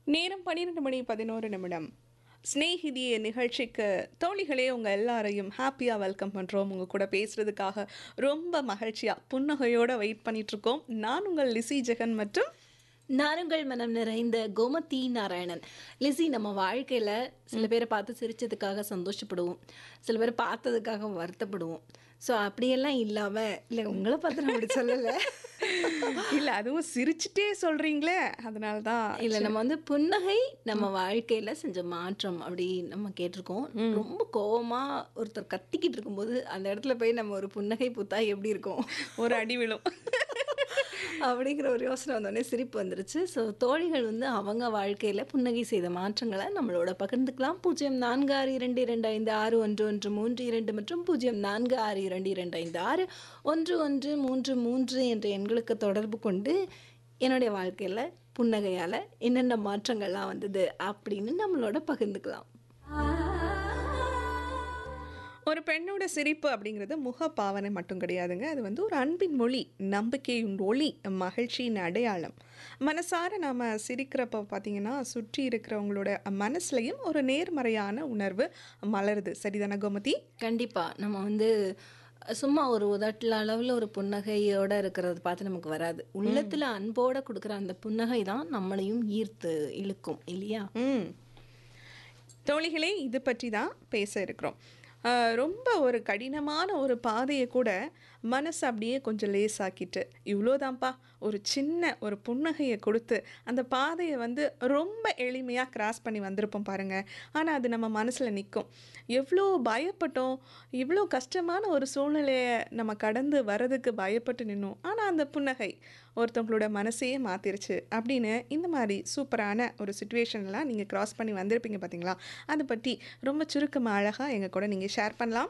நேரம் பன்னிரெண்டு மணி பதினோரு நிமிடம் ஸ்நேகிதிய நிகழ்ச்சிக்கு தோழிகளே உங்கள் எல்லாரையும் ஹாப்பியாக வெல்கம் பண்ணுறோம் உங்கள் கூட பேசுகிறதுக்காக ரொம்ப மகிழ்ச்சியாக புன்னகையோடு வெயிட் பண்ணிகிட்ருக்கோம் நான் உங்கள் லிசி ஜெகன் மற்றும் நாருங்கள் மனம் நிறைந்த கோமதி நாராயணன் லிசி நம்ம வாழ்க்கையில சில பேரை பார்த்து சிரிச்சதுக்காக சந்தோஷப்படுவோம் சில பேரை பார்த்ததுக்காக வருத்தப்படுவோம் ஸோ அப்படியெல்லாம் இல்லாம இல்லை உங்களை பார்த்து நான் அப்படி சொல்லலை இல்லை அதுவும் சிரிச்சிட்டே சொல்கிறீங்களே அதனால தான் இல்லை நம்ம வந்து புன்னகை நம்ம வாழ்க்கையில செஞ்ச மாற்றம் அப்படி நம்ம கேட்டிருக்கோம் ரொம்ப கோவமா ஒருத்தர் கத்திக்கிட்டு இருக்கும்போது அந்த இடத்துல போய் நம்ம ஒரு புன்னகை பூத்தா எப்படி இருக்கும் ஒரு அடி விழும் அப்படிங்கிற ஒரு யோசனை வந்தோடனே சிரிப்பு வந்துருச்சு ஸோ தோழிகள் வந்து அவங்க வாழ்க்கையில் புன்னகை செய்த மாற்றங்களை நம்மளோட பகிர்ந்துக்கலாம் பூஜ்ஜியம் நான்கு ஆறு இரண்டு இரண்டு ஐந்து ஆறு ஒன்று ஒன்று மூன்று இரண்டு மற்றும் பூஜ்ஜியம் நான்கு ஆறு இரண்டு இரண்டு ஐந்து ஆறு ஒன்று ஒன்று மூன்று மூன்று என்ற எண்களுக்கு தொடர்பு கொண்டு என்னுடைய வாழ்க்கையில் புன்னகையால் என்னென்ன மாற்றங்கள்லாம் வந்தது அப்படின்னு நம்மளோட பகிர்ந்துக்கலாம் ஒரு பெண்ணோட சிரிப்பு அப்படிங்கிறது முக பாவனை மட்டும் கிடையாதுங்க அது வந்து ஒரு அன்பின் மொழி நம்பிக்கையின் ஒளி மகிழ்ச்சியின் அடையாளம் மனசார நாம் சிரிக்கிறப்ப பார்த்தீங்கன்னா சுற்றி இருக்கிறவங்களோட மனசுலையும் ஒரு நேர்மறையான உணர்வு மலருது சரிதானே கோமதி கண்டிப்பாக நம்ம வந்து சும்மா ஒரு உதட்டில் அளவில் ஒரு புன்னகையோட இருக்கிறத பார்த்து நமக்கு வராது உள்ளத்தில் அன்போட கொடுக்குற அந்த புன்னகை தான் நம்மளையும் ஈர்த்து இழுக்கும் இல்லையா ம் தோழிகளே இது பற்றி தான் பேச இருக்கிறோம் ஆஹ், ரொம்ப ஒரு கடினமான ஒரு பாதையை கூட மனசு அப்படியே கொஞ்சம் லேசாக்கிட்டு இவ்வளோதான்ப்பா ஒரு சின்ன ஒரு புன்னகையை கொடுத்து அந்த பாதையை வந்து ரொம்ப எளிமையாக கிராஸ் பண்ணி வந்திருப்போம் பாருங்கள் ஆனால் அது நம்ம மனசில் நிற்கும் எவ்வளோ பயப்பட்டோம் இவ்வளோ கஷ்டமான ஒரு சூழ்நிலையை நம்ம கடந்து வரதுக்கு பயப்பட்டு நின்னோம் ஆனால் அந்த புன்னகை ஒருத்தவங்களோட மனசையே மாற்றிருச்சு அப்படின்னு இந்த மாதிரி சூப்பரான ஒரு சுச்சுவேஷன்லாம் நீங்கள் கிராஸ் பண்ணி வந்திருப்பீங்க பார்த்தீங்களா அதை பற்றி ரொம்ப சுருக்கமாக அழகாக எங்கள் கூட நீங்கள் ஷேர் பண்ணலாம்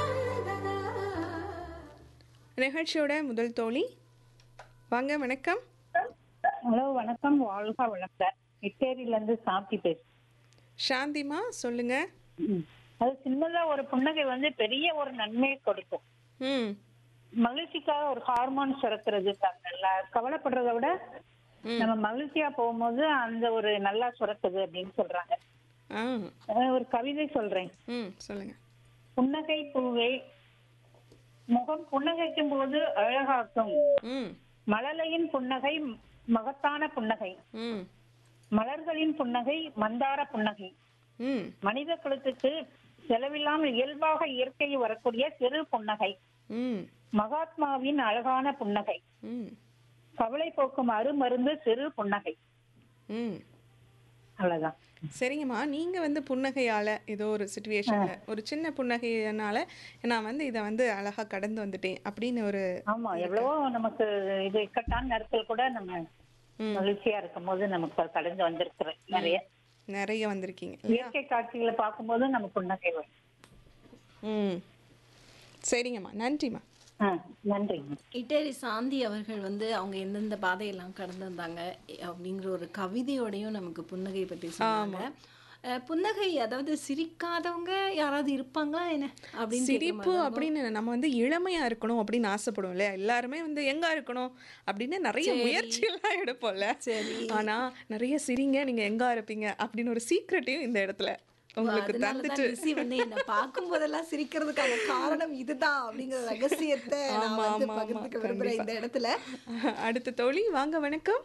நிகழ்ச்சியோட முதல் தோழி வாங்க வணக்கம் ஹலோ வணக்கம் வாழ்க வளர்க்க இட்டேரியில இருந்து சாந்தி பேசு சாந்திமா சொல்லுங்க அது சின்னதா ஒரு புன்னகை வந்து பெரிய ஒரு நன்மையை கொடுக்கும் ம் மகிழ்ச்சிக்காக ஒரு ஹார்மோன் சுரக்கிறது நல்லா கவலைப்படுறத விட நம்ம மகிழ்ச்சியா போகும்போது அந்த ஒரு நல்லா சுரக்குது அப்படின்னு சொல்றாங்க ஆ அஹ் ஒரு கவிதை சொல்றேன் ம் சொல்லுங்க புன்னகை பூவே முகம் புன்னகைக்கும் போது அழகாக்கும் ம் மழலையின் புன்னகை மகத்தான புன்னகை ம் மலர்களின் புன்னகை மந்தார புன்னகை ம் மனித குலத்துக்கு செலவில்லாமல் இயல்பாக இயற்கையில் வரக்கூடிய சிறு புன்னகை ம் மகாத்மாவின் அழகான புன்னகை ம் கவலை போக்கும் அருமருந்து சிறு புன்னகை ம் அவ்வளவுதான் சரிங்கம்மா நீங்கள் வந்து புன்னகையால் ஏதோ ஒரு சுச்சுவேஷனில் ஒரு சின்ன புன்னகையினால நான் வந்து இதை வந்து அழகாக கடந்து வந்துட்டேன் அப்படின்னு ஒரு ஆமா எவ்வளவோ நமக்கு இது இக்கட்டான நேரத்தில் கூட நம்ம ம். மகிழ்ச்சியா இருக்கும் போது நமக்கு கடந்து வந்திருக்கிறேன் நிறைய நிறைய வந்திருக்கீங்க இயற்கை காட்சிகளை பார்க்கும்போது நம்ம புன்னகை வரும் ம் சரிங்கம்மா நன்றிம்மா ஆ, நன்றிங்க இட்டேரி சாந்தி அவர்கள் வந்து அவங்க எந்தெந்த பாதையெல்லாம் கடந்து வந்தாங்க அப்படிங்கிற ஒரு கவிதையோடையும் நமக்கு புன்னகை பற்றி சொன்னாங்க அஹ், புன்னகை அதாவது சிரிக்காதவங்க யாராவது இருப்பாங்களா என்ன அப்படின்னு கேட்குற சிரிப்பு மாதிரி தான். அப்படின்னு நம்ம வந்து இளமையா இருக்கணும் அப்படின்னு ஆசைப்படுவோம் இல்லையா எல்லாருமே வந்து எங்க இருக்கணும் அப்படின்னு நிறைய முயற்சியெல்லாம் எடுப்போம்ல சரி. ஆனா நிறைய சிரிங்க நீங்க எங்க இருப்பீங்க அப்படின்னு ஒரு சீக்ரெட்டையும் இந்த இடத்துல உங்களுக்கு அதனால தான் தந்துட்டு லிஸி வந்து என்ன பார்க்கும் போதெல்லாம் சிரிக்கிறதுக்கான காரணம் இதுதான் அப்படிங்கிற ரகசியத்தை நான் ஆமா, வந்து ஆமா, ஆமா, பகிர்ந்துக்க விரும்புறேன் இந்த இடத்துல அடுத்த தோழி வாங்க வணக்கம்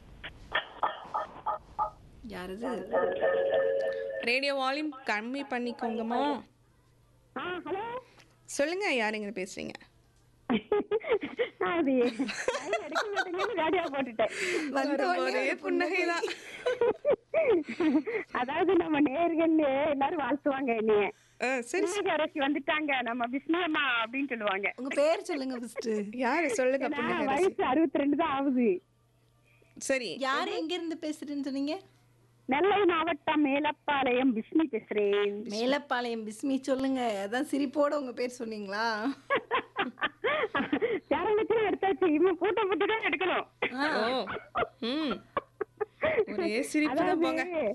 யாரது ரேடியோ வால்யூம் கம்மி பண்ணிக்கோங்கம்மா சொல்லுங்க யாருங்க பேசுறீங்க அது line எடுக்க மாட்டேங்குதுன்னு radio போட்டுட்டேன் வந்த உடனே ஒரே ஒரு புன்னகைதான் அதாவது நம்ம நேர்கள் எல்லாரும் வாழ்த்துவாங்க என்னைய ஆ, சரி புன்னகை அரசி வந்துட்டாங்க நம்ம பிஸ்மியம்மா அப்படின்னு சொல்லுவாங்க உங்க பேர் சொல்லுங்க ஃபர்ஸ்ட் யாரு சொல்லுங்க ஏன்னா, புன்னகை அரசி. வயசு அறுபத்தி ரெண்டு தான் ஆகுது சரி யார் எங்க இருந்து பேசுறேன்னு சொன்னீங்க நெல்லை மாவட்டம் மேலப்பாளையம் பிஸ்மி பேசுறேன் மேலப்பாளையம் பிஸ்மி சொல்லுங்க அதான் சிரிப்போட உங்க பேர் சொன்னீங்களா சேரங்கத்தில் எடுத்தாச்சு இவன் பூட்ட போட்டு தான் எடுக்கணும் ஓ ம் ஒரே சிரிப்பு தான் போங்க